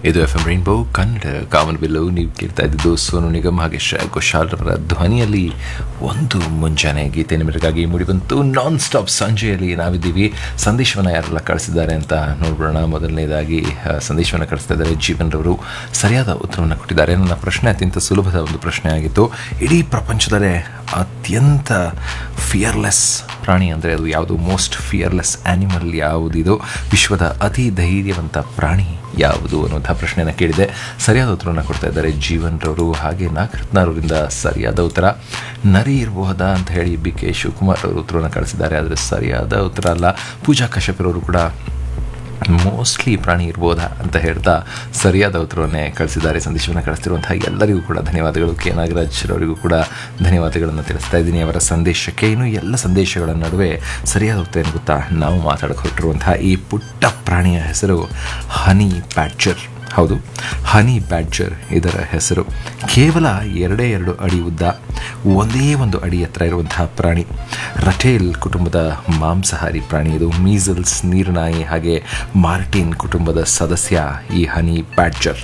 ಇದು F M rainbow Kannada ಕಾಮನ್ವೆಲ್ಲು ನೀವು ಕೇಳ್ತಾ ಇದ್ದಿದ್ದು ಸೋನು ನಿಗಮ್ ಹಾಗೆ ಶ್ರೇಯಾ ಘೋಷಾಲ್ ಅವರ ಧ್ವನಿಯಲ್ಲಿ ಒಂದು ಮುಂಜಾನೆ ಗೀತೆ ನಿಮಗಾಗಿ ಮೂಡಿಬಂತು ನಾನ್ ಸ್ಟಾಪ್ ಸಂಜೆಯಲ್ಲಿ ನಾವಿದ್ದೀವಿ ಸಂದೇಶವನ್ನು ಯಾರೆಲ್ಲ ಕಳಿಸಿದ್ದಾರೆ ಅಂತ ನೋಡ್ಬಿಡೋಣ ಮೊದಲನೇದಾಗಿ ಆ, ಸಂದೇಶವನ್ನು ಕಳಿಸ್ತಾ ಇದ್ದಾರೆ ಜೀವನ್ ರವರು ಸರಿಯಾದ ಉತ್ತರವನ್ನು ಕೊಟ್ಟಿದ್ದಾರೆ ನನ್ನ ಪ್ರಶ್ನೆ ಅತ್ಯಂತ ಸುಲಭದ ಒಂದು ಪ್ರಶ್ನೆ ಆಗಿತ್ತು ಇಡೀ ಪ್ರಪಂಚದಲ್ಲೇ ಅತ್ಯಂತ ಫಿಯರ್ಲೆಸ್ ಪ್ರಾಣಿ ಅಂದರೆ ಅದು ಯಾವುದು ಮೋಸ್ಟ್ ಫಿಯರ್ಲೆಸ್ ಆ್ಯನಿಮಲ್ ಯಾವುದಿದು ವಿಶ್ವದ ಅತಿ ಧೈರ್ಯವಂತ ಪ್ರಾಣಿ ಯಾವುದು ಅನ್ನುವಂಥ ಪ್ರಶ್ನೆಯನ್ನು ಕೇಳಿದೆ ಸರಿಯಾದ ಉತ್ತರವನ್ನು ಕೊಡ್ತಾ ಇದ್ದಾರೆ ಜೀವನ್ ರವರು ಹಾಗೆ ನಾಗರತ್ನವರಿಂದ ಸರಿಯಾದ ಉತ್ತರ ನರಿ ಇರಬಹುದಾ ಅಂತ ಹೇಳಿ ಬಿ ಕೆ ಶಿವಕುಮಾರ್ ಅವರು ಉತ್ತರವನ್ನು ಕಳಿಸಿದ್ದಾರೆ ಆದರೆ ಸರಿಯಾದ ಉತ್ತರ ಅಲ್ಲ ಪೂಜಾ ಕಶ್ಯಪರವರು ಕೂಡ ಮೋಸ್ಟ್ಲಿ ಪ್ರಾಣಿ ಇರ್ಬೋದಾ ಅಂತ ಹೇಳ್ತಾ ಸರಿಯಾದ ಉತ್ತರವನ್ನೇ ಕಳಿಸಿದ್ದಾರೆ ಸಂದೇಶವನ್ನು ಕಳಿಸ್ತಿರುವಂತಹ ಎಲ್ಲರಿಗೂ ಕೂಡ ಧನ್ಯವಾದಗಳು ಕೆ ನಾಗರಾಜ್ ಅವರಿಗೂ ಕೂಡ ಧನ್ಯವಾದಗಳನ್ನು ತಿಳಿಸ್ತಾ ಇದ್ದೀನಿ ಅವರ ಸಂದೇಶಕ್ಕೆ ಇನ್ನು ಎಲ್ಲ ಸಂದೇಶಗಳ ನಡುವೆ ಸರಿಯಾದ ಉತ್ತರ ಏನು ಗೊತ್ತಾ ನಾವು ಮಾತಾಡಕ್ಕೆ ಹೊರಟಿರುವಂತಹ ಈ ಪುಟ್ಟ ಪ್ರಾಣಿಯ ಹೆಸರು ಹನಿ ಪ್ಯಾಡ್ಜರ್ ಹೌದು ಹನಿ ಬ್ಯಾಡ್ಜರ್ ಇದರ ಹೆಸರು ಕೇವಲ ಎರಡೇ ಎರಡು ಅಡಿ ಉದ್ದ ಒಂದೇ ಒಂದು ಅಡಿ ಎತ್ತರ ಇರುವಂತಹ ಪ್ರಾಣಿ ರಟೇಲ್ ಕುಟುಂಬದ ಮಾಂಸಾಹಾರಿ ಪ್ರಾಣಿ ಇದು ಮೀಸಲ್ಸ್ ನೀರ್ನಾಯಿ ಹಾಗೆ ಮಾರ್ಟಿನ್ ಕುಟುಂಬದ ಸದಸ್ಯ ಈ ಹನಿ ಬ್ಯಾಡ್ಜರ್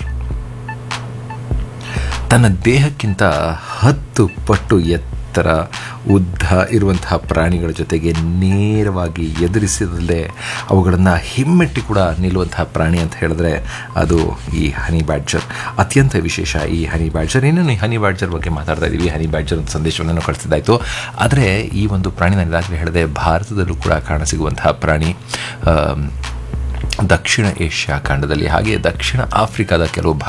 ತನ್ನ ದೇಹಕ್ಕಿಂತ ಹತ್ತು ಪಟ್ಟು ಎತ್ತರ ಉದ್ದ ಇರುವಂತಹ ಪ್ರಾಣಿಗಳ ಜೊತೆಗೆ ನೇರವಾಗಿ ಎದುರಿಸಿದಲ್ಲೇ ಅವುಗಳನ್ನು ಹಿಮ್ಮೆಟ್ಟಿ ಕೂಡ ನಿಲ್ಲುವಂತಹ ಪ್ರಾಣಿ ಅಂತ ಹೇಳಿದ್ರೆ ಅದು ಈ ಹನಿ ಬ್ಯಾಡ್ಜರ್ ಅತ್ಯಂತ ವಿಶೇಷ ಈ ಹನಿ ಬ್ಯಾಡ್ಜರ್ ಇನ್ನೇನು ಈ ಹನಿ ಬ್ಯಾಡ್ಜರ್ ಬಗ್ಗೆ ಮಾತಾಡ್ತಾ ಇದ್ದೀವಿ ಹನಿ ಬ್ಯಾಡ್ಜರ್ ಅಂತ ಸಂದೇಶವನ್ನು ಕಳಿಸಿದ್ದಾಯಿತು ಆದರೆ ಈ ಒಂದು ಪ್ರಾಣಿ ನಾನು ಈಗಾಗಲೇ ಹೇಳಿದೆ ಭಾರತದಲ್ಲೂ ಕೂಡ ಕಾಣಸಿಗುವಂತಹ ಪ್ರಾಣಿ ಆಮ್, ದಕ್ಷಿಣ ಏಷ್ಯಾ ಖಂಡದಲ್ಲಿ ಹಾಗೆ ದಕ್ಷಿಣ ಆಫ್ರಿಕಾದ ಕೆಲವು